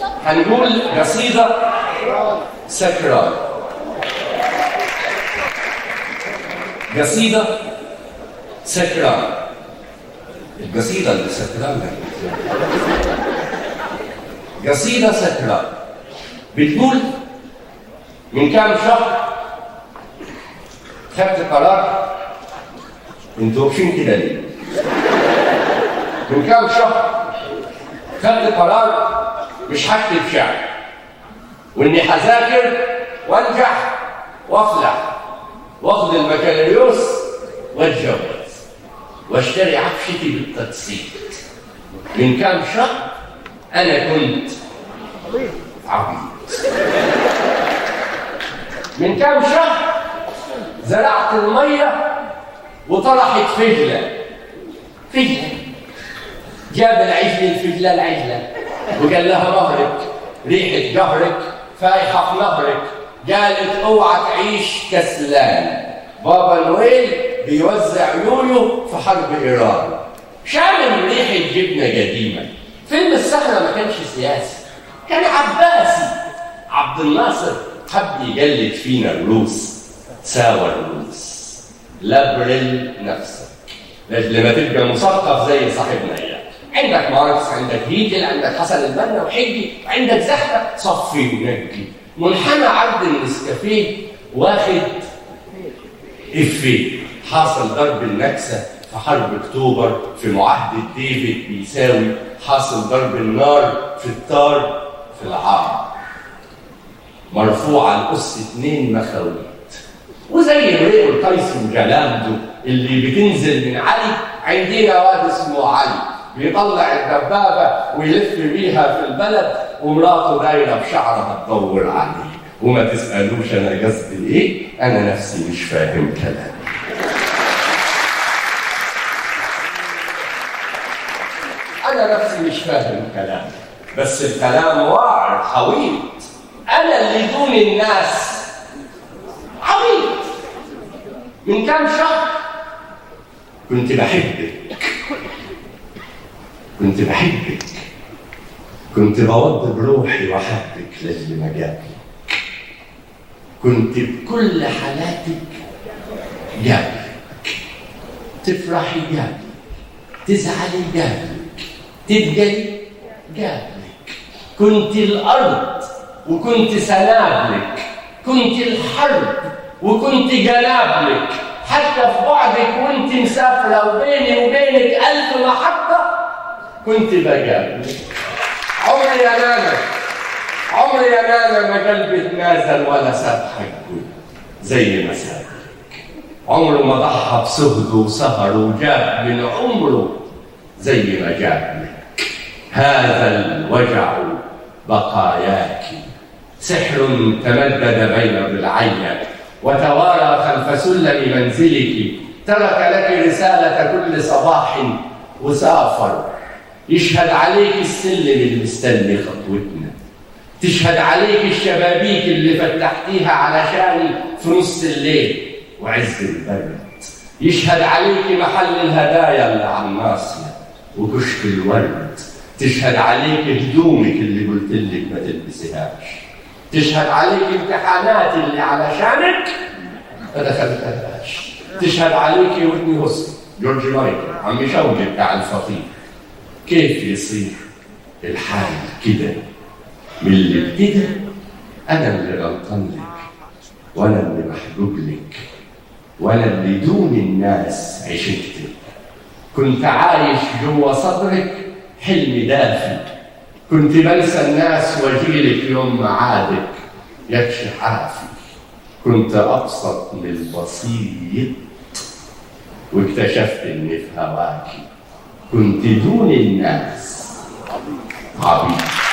هنقول قصيدة سكران قصيدة سكران القصيدة اللي سكران قصيدة سكران بتقول من كام شهر خدت قرار انتوا واقفين كده ليه؟ من كام شهر خدت قرار مش هكتب شعر واني هذاكر وانجح وافلح واخد البكالوريوس واتجوز واشتري عفشتي بالتقسيط من كام شهر انا كنت عبيط من كام شهر زرعت الميه وطرحت فجله فجله جاب العجل الفجله العجله وقال لها ظهرك ريحه جهرك فايحه في نهرك قالت اوعى تعيش كسلان بابا نويل بيوزع يويو في حرب ايران شامم ريحه جبنه قديمه فيلم السهره ما كانش سياسي كان عباسي عبد الناصر حب يجلد فينا الروس ساوى الروس لبرل نفسك لما تبقى مثقف زي صاحبنا اياه عندك ماركس عندك هيجل عندك حسن البنا وحجي عندك زحمه صفي ونجي منحنى عرض النسكافيه واخد افيه حاصل ضرب النكسه في حرب اكتوبر في معاهده ديفيد بيساوي حاصل ضرب النار في الطار في العار مرفوع على القص اتنين مخاويت وزي الريق القيس وجلامده اللي بتنزل من علي عندنا واد اسمه علي بيطلع الدبابه ويلف بيها في البلد ومراته دايره بشعرها تدور عليه وما تسالوش انا قصدي ايه انا نفسي مش فاهم كلامي انا نفسي مش فاهم كلامي بس الكلام واعر حويط انا اللي دون الناس عبيط من كام شهر كنت بحبك كنت بحبك كنت بوض بروحي وحبك لاجل مجالك كنت بكل حالاتك جابلك تفرحي جابلك تزعلي جابلك تبجلي جابلك كنت الارض وكنت سنابلك كنت الحرب وكنت جنابلك حتى في بعدك وانت مسافرة وبيني وبينك ألف محطة كنت بجابلك عمري يا نانا عمري يا نانا ما قلبي اتنازل ولا ساب حقه زي ما سابك عمره ما ضحى بسهده وسهر وجاب من عمره زي ما جاب لك هذا الوجع بقاياك سحر تمدد بين ضلعي وتوارى خلف سلم منزلك ترك لك رسالة كل صباح وسافر يشهد عليك السلم اللي مستني خطوتنا تشهد عليك الشبابيك اللي فتحتيها علشاني في نص الليل وعز البرد يشهد عليك محل الهدايا اللي على الناصية وكشك الورد تشهد عليك هدومك اللي قلت لك ما تلبسيهاش تشهد عليك امتحانات اللي علشانك ما دخلتهاش تشهد عليك ويتني هوستن جورج مايكل عم شوقي بتاع الفطير كيف يصير الحال كده من اللي ابتدى انا اللي غلطان لك وانا اللي محجوب لك وانا اللي دون الناس عشقتك كنت عايش جوا صدرك حلم دافي كنت بنسى الناس واجيلك يوم معادك يكشي حافي كنت ابسط من البسيط واكتشفت اني في هواكي كنت دون الناس عبيط